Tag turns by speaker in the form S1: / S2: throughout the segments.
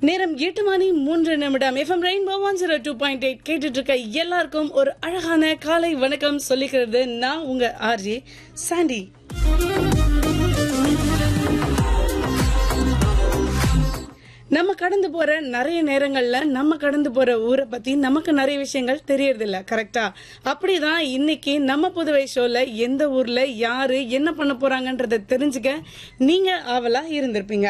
S1: நேரம் எட்டு மணி மூன்று நிமிடம் FM rainbow one zero two point eight கேட்டுட்டு இருக்க எல்லாருக்கும் ஒரு அழகான காலை வணக்கம் சொல்லிக்கிறது நான் உங்க ஆர்ஜி சாண்டி நம்ம கடந்து போற நிறைய நேரங்கள்ல நம்ம கடந்து போற ஊரை பத்தி நமக்கு நிறைய விஷயங்கள் தெரியறது இல்ல கரெக்டா அப்படிதான் இன்னைக்கு நம்ம புதுவை ஷோல எந்த ஊர்ல யாரு என்ன பண்ண போறாங்கன்றத தெரிஞ்சுக்க நீங்க ஆவலா இருந்திருப்பீங்க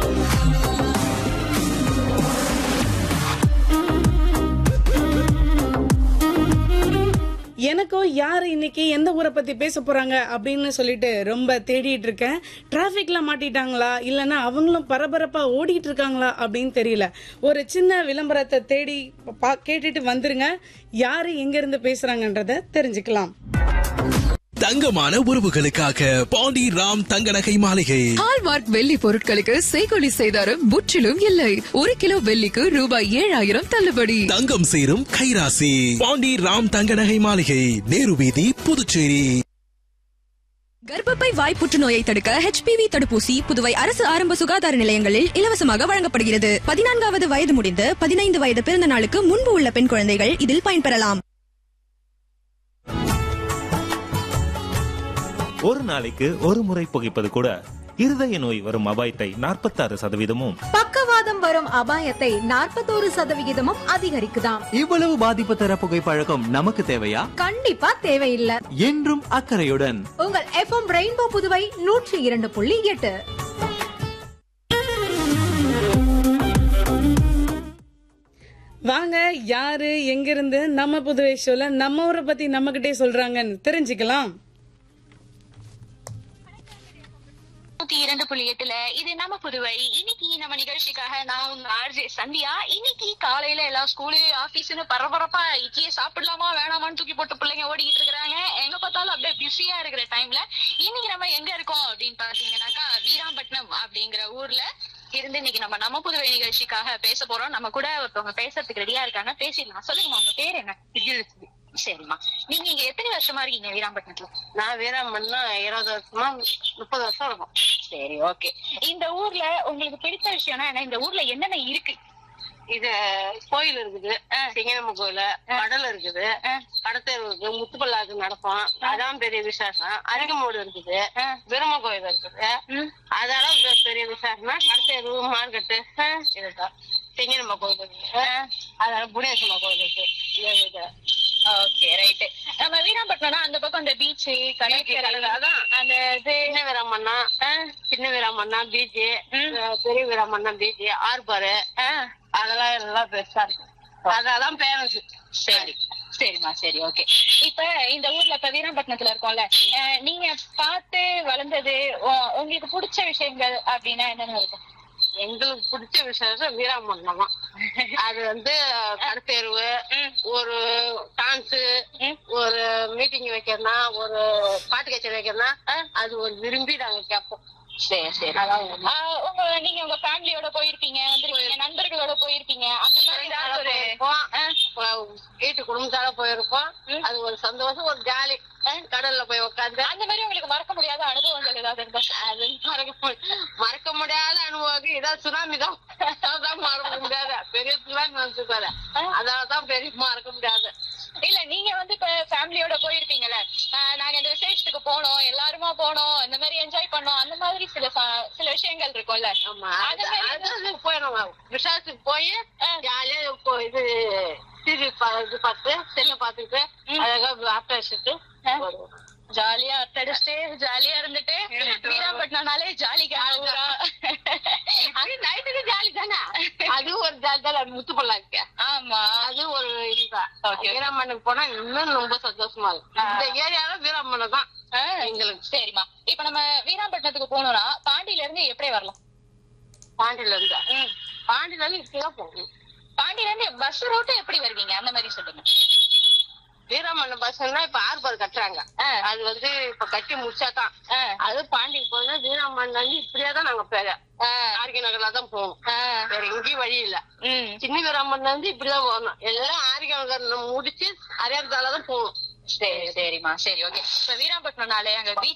S1: எனக்கும் யார் இன்னைக்கு எந்த ஊரை பத்தி பேச போறாங்க அப்படின்னு சொல்லிட்டு ரொம்ப தேடிட்டு இருக்கேன் டிராபிக்ல மாட்டிட்டாங்களா இல்லனா அவங்களும் பரபரப்பா ஓடிட்டு இருக்காங்களா அப்படின்னு தெரியல ஒரு சின்ன விளம்பரத்தை தேடி பா- கேட்டுட்டு வந்துருங்க யாரு எங்க இருந்து பேசுறாங்கன்றத தெரிஞ்சுக்கலாம்
S2: தங்கமான உறவுகளுக்காக பாண்டி ராம் தங்க நகை மாளிகை
S3: ஹால்மார்க் வெள்ளி பொருட்களுக்கு செய்கொலி செய்தாரும் முற்றிலும் இல்லை ஒரு கிலோ வெள்ளிக்கு ரூபாய் ஏழாயிரம் தள்ளுபடி
S2: தங்கம் சேரும் கைராசி பாண்டி ராம் தங்க நகை மாளிகை நேரு வீதி புதுச்சேரி
S4: கர்ப்பப்பை வாய் புற்றுநோயை தடுக்க ஹெச்பிவி தடுப்பூசி புதுவை அரசு ஆரம்ப சுகாதார நிலையங்களில் இலவசமாக வழங்கப்படுகிறது பதினான்காவது வயது முடிந்து பதினைந்து வயது பிறந்த நாளுக்கு முன்பு உள்ள பெண் குழந்தைகள் இதில் பயன்பெறலாம்
S5: ஒரு நாளைக்கு ஒரு முறை புகைப்பது கூட இருதய நோய் வரும் அபாயத்தை நாற்பத்தாறு சதவீதமும்
S6: பக்கவாதம் வரும் அபாயத்தை நாற்பத்தோரு சதவிகிதமும் அதிகரிக்குதாம்
S7: இவ்வளவு பாதிப்பு தர புகைப்பழக்கம் நமக்கு தேவையா
S6: கண்டிப்பா தேவையில்லை
S7: என்றும் அக்கறையுடன்
S6: உங்கள் எஃப்எம் ரெயின்போ புதுவை நூற்றி இரண்டு புள்ளி எட்டு
S1: வாங்க யாரு எங்க இருந்து நம்ம புதுவை ஷோல நம்ம ஊரை பத்தி நம்ம கிட்டே சொல்றாங்கன்னு தெரிஞ்சுக்கலாம்
S8: நூத்தி இரண்டு புள்ளி எட்டுல இது நம்ம புதுவை இன்னைக்கு நம்ம நிகழ்ச்சிக்காக நான் உங்க ஆர்ஜே சந்தியா இன்னைக்கு காலையில எல்லாம் ஸ்கூலு ஆபீஸ்னு பரபரப்பா இட்லியை சாப்பிடலாமா வேணாமான்னு தூக்கி போட்டு பிள்ளைங்க ஓடிக்கிட்டு இருக்காங்க எங்க பார்த்தாலும் அப்படியே பிஸியா இருக்கிற டைம்ல இன்னைக்கு நம்ம எங்க இருக்கோம் அப்படின்னு பாத்தீங்கன்னாக்கா வீராம்பட்டினம் அப்படிங்கிற ஊர்ல இருந்து இன்னைக்கு நம்ம நம்ம புதுவை நிகழ்ச்சிக்காக பேச போறோம் நம்ம கூட ஒருத்தவங்க பேசுறதுக்கு ரெடியா இருக்காங்க பேசிடலாம் சொல்லுங்கம்மா உங்க பேர் என்ன விஜயலட்சுமி சரிம்மா நீங்க இங்க எத்தனை வருஷமா இருக்கீங்க வீராம்பட்டினத்துல
S9: நான் வீராமண்ணா இருபது வருஷமா முப்பது வருஷம் இருக்கும்
S8: சரி ஓகே இந்த ஊர்ல உங்களுக்கு பிடிச்ச விஷயம்னா என்ன இந்த ஊர்ல என்னென்ன இருக்கு
S9: இது கோயில் இருக்குது சிங்கனம்ம கோயில் கடல் இருக்குது கடத்தேர் இருக்கு முத்துப்பல்லாக்கு நடக்கும் அதான் பெரிய விசேஷம் அரிகமூடு இருக்குது பிரம்ம கோயில் இருக்குது அதெல்லாம் பெ- பெரிய விசேஷம்னா கடத்தேரு மார்க்கெட்டு இதுதான் சிங்கனம்ம கோயில் இருக்குது அதெல்லாம் புனேசம்மா கோயில் இருக்கு இது- இது.
S8: ஓகே ரைட் நம்ம வீராம்பட்டினம்னா அந்த பக்கம் அந்த பீச் கடற்கரை
S9: அதான்.
S8: அந்த இது
S9: சின்ன வீராமண்ணா சின்ன வீராமண்ணா பீச் பெரிய வீராமண்ணா பீச் ஆர்பாரு அதெல்லாம் எல்லாம் பெருசா இருக்கு அதெல்லாம் ஃபேமஸ்
S8: சரி சரிம்மா சரி ஓகே இப்ப இந்த ஊர்ல இப்ப வீராம்பட்டினத்துல இருக்கோம்ல அஹ், நீங்க பார்த்து வளர்ந்தது உ- உங்களுக்கு பிடிச்ச விஷயங்கள் அப்படின்னா என்னென்ன இருக்கும்
S9: எங்களுக்கு பிடிச்ச விசேஷம் வீராமண்ணம் தான் அது வந்து கடத்தேர்வு ஒரு டான்ஸ் ஒரு மீட்டிங் வைக்கிறனா ஒரு பாட்டு கச்சேரி வைக்கிறனா அது ஒரு விரும்பி நாங்க கேட்போம்
S8: சரி சரி ஆஹ், உங்க நீங்க உங்க ஃபேமிலியோட போயிருப்பீங்க வந்திருப்பீங்க நண்பர்களோட போயிருப்பீங்க அந்த மாதிரி ஏதாவது ஒரு
S9: போயிருப்போம் வீட்டு குடும்பத்தால போயிருப்போம் அது ஒரு சந்தோஷம் ஒரு ஜாலி கடல்ல போய் உட்காந்து
S8: அந்த மாதிரி உங்களுக்கு மறக்க முடியாத அனுபவங்கள் ஏதாவது இருந்தா
S9: அது மறக்க மு- மறக்க முடியாத அனுபவம் இதான் சுனாமி தான் அதான் மறக்க முடியாத பெரிய சுனாமி வந்து பாரு அதான் பெரிய மறக்க முடியாது
S8: இல்ல நீங்க வந்து இப்ப ஃபேமிலியோட போயிருப்பீங்கல்ல ஆஹ் நாங்க இந்த விசேஷத்துக்கு போனோம் எல்லாருமா போனோம் இந்த மாதிரி என்ஜாய் பண்ணோம் அந்த மாதிரி சில ச- சில விஷயங்கள் இருக்கும்ல
S9: ஆமா
S8: அது
S9: அது-
S8: மாதிரி
S9: அது அது போய் நம்ம விசாரத்துக்கு போய் ஜாலியா இப்போ இது டிவி இது பார்த்து செல்ல பார்த்துட்டு அழகா ஆப்டர் வச்சுட்டு வருவோம்.
S8: ஜாலியா அட்டடிச்சுட்டு ஜாலியா இருந்துட்டு வீராம்பட்டினாலே ஜாலிக்கா ஊரா
S9: நைட்டுக்கு ஜாலி தானே அது ஒரு ஜாலி தான் அது முத்து பல்லாக்க
S8: ஆமா
S9: அது ஒரு இதுதான்
S8: Okay.
S9: வீராமண்ணுக்கு போனா இன்னும் ரொம்ப சந்தோஷமா இருக்கும் இந்த ஏரியால வீராமண்ணு தான்
S8: ஆஹ்
S9: எங்களுக்கு
S8: சரிம்மா இப்ப நம்ம வீராம்பட்டினத்துக்கு போனோம்னா பாண்டியில இருந்து எப்படி வரலாம்
S9: பாண்டியில இருந்து பாண்டியில இருந்து இப்படிதான் போகணும்
S8: பாண்டியில இருந்து பஸ் ரூட் எப்படி வருவீங்க அந்த மாதிரி சொல்லுங்க
S9: வீராமண்ணு பஸ்னா இப்ப ஆர்பார் கட்டுறாங்க அது வந்து இப்ப கட்டி முடிச்சாதான் அது பாண்டி போனா வீராமண்ணு வந்து இப்படியே தான் நாங்க பேர ஆர்கே நகர்ல தான் போகணும் வேற எங்கேயும் வழி இல்ல சின்ன வீராமண்ணு வந்து இப்படிதான் போகணும் எல்லாம் ஆர்கே நகர் முடிச்சு அரியாத்தால தான் போகணும்
S8: சரி சரிம்மா சரி ஓகே இப்ப வீராம்பட்டினம்னாலே அங்க